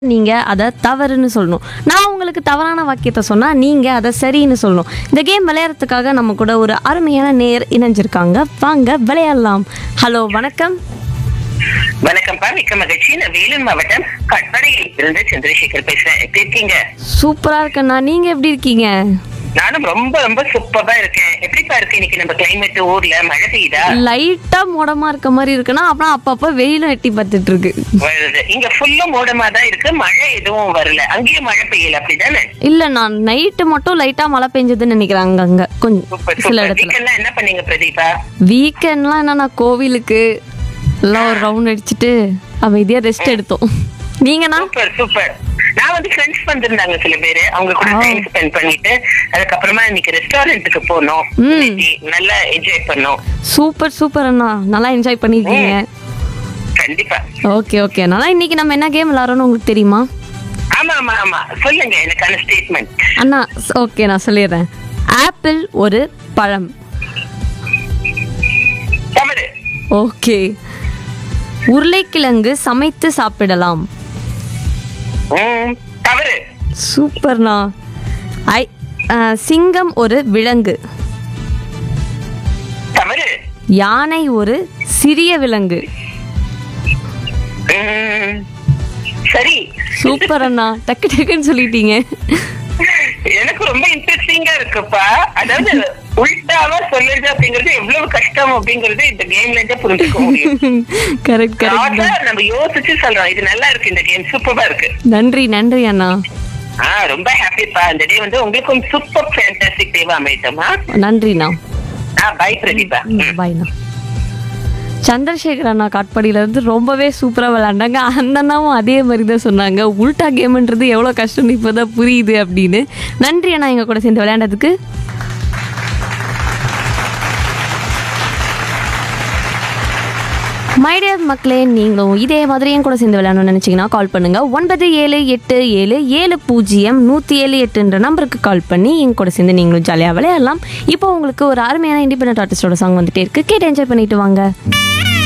நீங்க அதை தவறுன்னு சொல்லணும் நான் உங்களுக்கு தவறான வாக்கியத்தை சொன்னா நீங்க அதை சரின்னு சொல்லணும் இந்த கேம் விளையாடுறதுக்காக நம்ம கூட ஒரு அருமையான நேர் இணைஞ்சிருக்காங்க வாங்க விளையாடலாம் ஹலோ வணக்கம் வணக்கம்ப்பா மிக்க மகிழ்ச்சி நான் வேலூர் மாவட்டம் கட்பாடியில் இருந்து சந்திரசேகர் பேசுறேன் எப்படி இருக்கீங்க சூப்பரா இருக்கண்ணா நீங்க எப்படி இருக்கீங்க நானும் ரொம்ப ரொம்ப சூப்பரா இருக்கேன் எப்படிப்பா இருக்கு இன்னைக்கு நம்ம கிளைமேட் ஊர்ல மழை பெய்யுதா லைட்டா மூடமா இருக்க மாதிரி இருக்குன்னா அப்புறம் அப்பப்போ வெயிலும் எட்டி பார்த்துட்டு இருக்கு வருது இங்க ஃபுல்லா மூடமா தான் இருக்கு மழை எதுவும் வரல அங்கேயும் மழை பெய்யல அப்படிதானே இல்ல நான் நைட்டு மட்டும் லைட்டா மழை பெஞ்சதுன்னு நினைக்கிறேன் அங்கங்க கொஞ்சம் சூப்பர் சில சூப்பர் இடத்துல வீக்கெண்ட்லாம் என்ன பண்ணீங்க பிரதீபா வீக்கெண்ட்லாம் என்னன்னா கோவிலுக்கு எல்லாம் ஒரு ரவுண்ட் அடிச்சுட்டு அமைதியா ரெஸ்ட் எடுத்தோம் நீங்கண்ணா சூப்பர் சூப்பர் நான் வந்து ஃப்ரெண்ட்ஸ் வந்திருந்தாங்க சில பேரு அவங்க கூட ஆ. டைம் ஸ்பெண்ட் பண்ணிட்டு அதுக்கப்புறமா இன்னைக்கு ரெஸ்டாரண்ட்டுக்கு போனோம் ம். இன்னைக்கு நல்லா என்ஜாய் பண்ணோம் சூப்பர் சூப்பர் அண்ணா நல்லா என்ஜாய் பண்ணிருக்கீங்க கண்டிப்பா ஓகே ஓகே அண்ணா இன்னைக்கு நம்ம என்ன கேம் விளாட்றோம்னு உங்களுக்கு தெரியுமா ஆமா ஆமா ஆமா சொல்லுங்க எனக்கான ஸ்டேட்மெண்ட் அண்ணா ஓகே நான் சொல்லிடுறேன் ஆப்பிள் ஒரு பழம் தவறு ஓகே உருளைக்கிழங்கு சமைத்து சாப்பிடலாம் ம், தவறு சூப்பர்ண்ணா ஐ ஆ, சிங்கம் ஒரு விலங்கு தவறு யானை ஒரு சிறிய விலங்கு ம், சரி சூப்பர் அண்ணா டக்கு டக்குன்னு சொல்லிட்டீங்க எனக்கு ரொம்ப இன்ட்ரெஸ்டிங்கா இருக்குப்பா அதாவது உள்டாவா சொல்லுறது அப்படிங்கறது எவ்வளவு கஷ்டம் அப்படிங்கறது இந்த கேம்ல இருந்தே புரிஞ்சுக்க முடியும் கரெக்ட் கரெக்ட் ஆனா, நம்ம யோசிச்சு சொல்றோம் இது நல்லா இருக்கு இந்த கேம் சூப்பரா இருக்கு நன்றி நன்றி அண்ணா ஆ ரொம்ப ஹாப்பிப்பா இந்த டே வந்து உங்களுக்கும் சூப்பர் ஃபேண்டாஸ்டிக் டேவா அமையட்டுமா நன்றிண்ணா ஆ பை பிரதீபா ம். பாய்ண்ணா சந்திரசேகர் அண்ணா காட்பாடியில இருந்து ரொம்பவே சூப்பரா விளையாண்டாங்க அந்த அண்ணாவும் அதே மாதிரி தான் சொன்னாங்க உல்டா கேம்ன்றது எவ்வளோ கஷ்டம்னு இப்போதான் புரியுது அப்படின்னு நன்றி அண்ணா எங்க கூட சேர்ந்து விளையாண்டதுக்கு மைடியர் மக்களே நீங்களும் இதே மாதிரி என் கூட சேர்ந்து விளையாடணும்னு நினச்சிங்கன்னா கால் பண்ணுங்க ஒன்பது ஏழு எட்டு ஏழு ஏழு பூஜ்ஜியம் நூற்றி ஏழு எட்டுன்ற நம்பருக்கு கால் பண்ணி என் கூட சேர்ந்து நீங்களும் ஜாலியாக விளையாடலாம் இப்போ உங்களுக்கு ஒரு அருமையான இண்டிபெண்டன்ட் ஆர்டிஸ்டோட சாங் வந்துட்டே இருக்கு கேட்டு என்ஜாய் பண்ணிட்டு வாங்க